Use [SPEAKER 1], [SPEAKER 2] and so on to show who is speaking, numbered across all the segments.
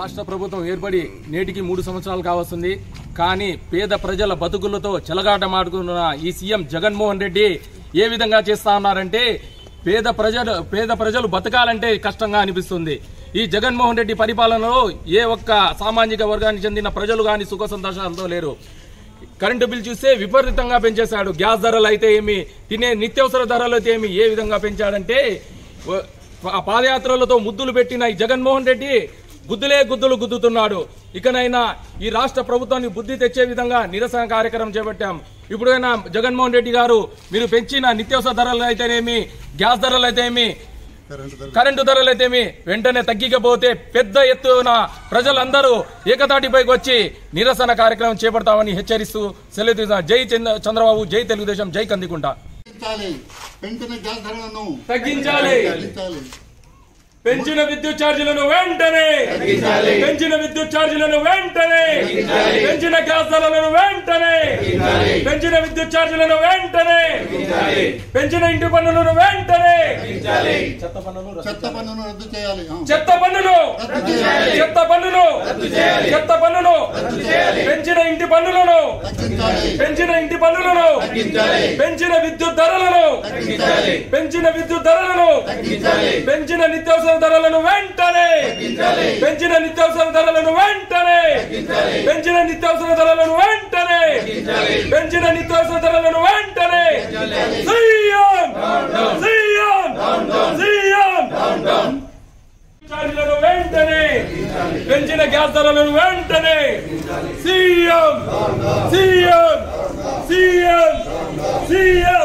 [SPEAKER 1] రాష్ట్ర ప్రభుత్వం ఏర్పడి నేటికి మూడు సంవత్సరాలు కావస్తుంది కానీ పేద ప్రజల బతుకులతో చెలగాటమాడుకున్న ఈ సీఎం జగన్మోహన్ రెడ్డి ఏ విధంగా చేస్తా ఉన్నారంటే పేద ప్రజలు పేద ప్రజలు బతకాలంటే కష్టంగా అనిపిస్తుంది ఈ జగన్మోహన్ రెడ్డి పరిపాలనలో ఏ ఒక్క సామాజిక వర్గానికి చెందిన ప్రజలు కానీ సుఖ సంతోషాలతో లేరు కరెంటు బిల్ చూస్తే విపరీతంగా పెంచేశాడు గ్యాస్ ధరలు అయితే ఏమి తినే నిత్యావసర ధరలు అయితే ఏమి ఏ విధంగా పెంచాడంటే వ- ఆ పాదయాత్రలతో ముద్దులు పెట్టిన ఈ జగన్మోహన్ రెడ్డి గుద్దులే గుద్దులు గుద్దుతున్నాడు ఇకనైనా ఈ రాష్ట్ర ప్రభుత్వానికి బుద్ధి తెచ్చే విధంగా నిరసన కార్యక్రమం చేపట్టాం ఇప్పుడైనా జగన్మోహన్ రెడ్డి గారు మీరు పెంచిన నిత్యావసర ధరలు అయితేనేమి గ్యాస్ ధరలు అయితేమి కరెంటు ధరలు అయితేమి వెంటనే తగ్గికపోతే పెద్ద ఎత్తున ప్రజలందరూ ఏకతాటిపైకి వచ్చి నిరసన కార్యక్రమం చేపడతామని హెచ్చరిస్తూ సెలవు తీసుకున్నాం. జై చంద్ర- చంద్రబాబు జై తెలుగుదేశం జై కందికుంట
[SPEAKER 2] తగ్గించాలి పెంచిన గ్యాస్ ధరలను
[SPEAKER 1] తగ్గించాలి
[SPEAKER 2] తగ్గించాలి
[SPEAKER 1] పెంచిన విద్యుత్ ఛార్జీలను వెంటనే పెంచిన విద్యుత్ ఛార్జీలను వెంటనే పెంచిన గ్యాస్ ధరలను వెంటనే పెంచిన విద్యుత్ ఛార్జీలను వెంటనే పెంచిన ఇంటి పన్నులను వెంటనే చెత్త పన్నులు
[SPEAKER 2] చెత్త పన్నును రద్దు చేయాలి ఆ.
[SPEAKER 1] చెత్త పన్నులు
[SPEAKER 2] రద్దు చేయాలి
[SPEAKER 1] చెత్త పన్నులు చెత్త పన్నులు పెంచిన ఇంటి పన్నులను
[SPEAKER 2] తగ్గించాలి
[SPEAKER 1] పెంచిన ఇంటి పన్నులను పెంచిన విద్యుత్ ధరలను పెంచిన విద్యుత్ ధరలను పెంచిన నిత్యావసర ధరలను వెంటనే పెంచిన నిత్యావసర ధరలను వెంటనే పెంచిన నిత్యావసర ధరలను వెంటనే పెంచిన నిత్యావసర ధరలను వెంటనే సీఎం సీఎం సీఎం ఛార్జీలను వెంటనే పెంచిన గ్యాస్ ధరలను వెంటనే సీఎం సీఎం సీఎం సీఎం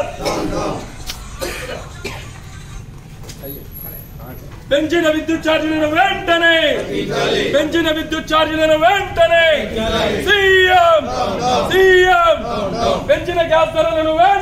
[SPEAKER 1] పెంచిన విద్యుత్ ఛార్జీలను వెంటనే పెంచిన విద్యుత్ ఛార్జీలను వెంటనే సీఎం సీఎం పెంచిన గ్యాస్ ధరలను వెంటనే